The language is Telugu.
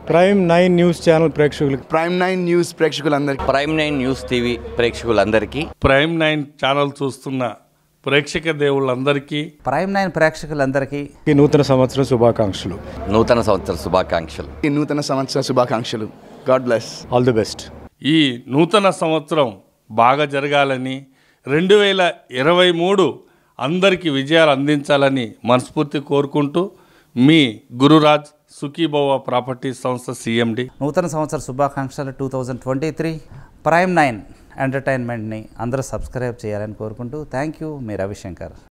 ప్రైమ్ నైన్ న్యూస్ ఛానల్ ప్రేక్షకులకు ప్రైమ్ నైన్ న్యూస్ ప్రేక్షకులందరికీ ప్రైమ్ నైన్ న్యూస్ టీవీ ప్రేక్షకులందరికీ ప్రైమ్ నైన్ ఛానల్ చూస్తున్న ప్రేక్షక దేవుళ్ళందరికీ ప్రైమ్ నైన్ ప్రేక్షకులందరికీ ఈ నూతన సంవత్సరం శుభాకాంక్షలు నూతన సంవత్సర శుభాకాంక్షలు ఈ నూతన సంవత్సర శుభాకాంక్షలు God bless all the best ఈ నూతన సంవత్సరం బాగా జరగాలని రెండు వేల ఇరవై మూడు అందరికీ విజయాలు అందించాలని మనస్ఫూర్తి కోరుకుంటూ మీ గురురాజ్ సుఖీభవ ప్రాపర్టీ సంస్థ సిఎండి నూతన సంవత్సర శుభాకాంక్షలు two thousand twenty three Prime nine ఎంటర్టైన్మెంట్ని అందరూ సబ్స్క్రైబ్ చేయాలని కోరుకుంటూ థ్యాంక్ యూ మీ రవిశంకర్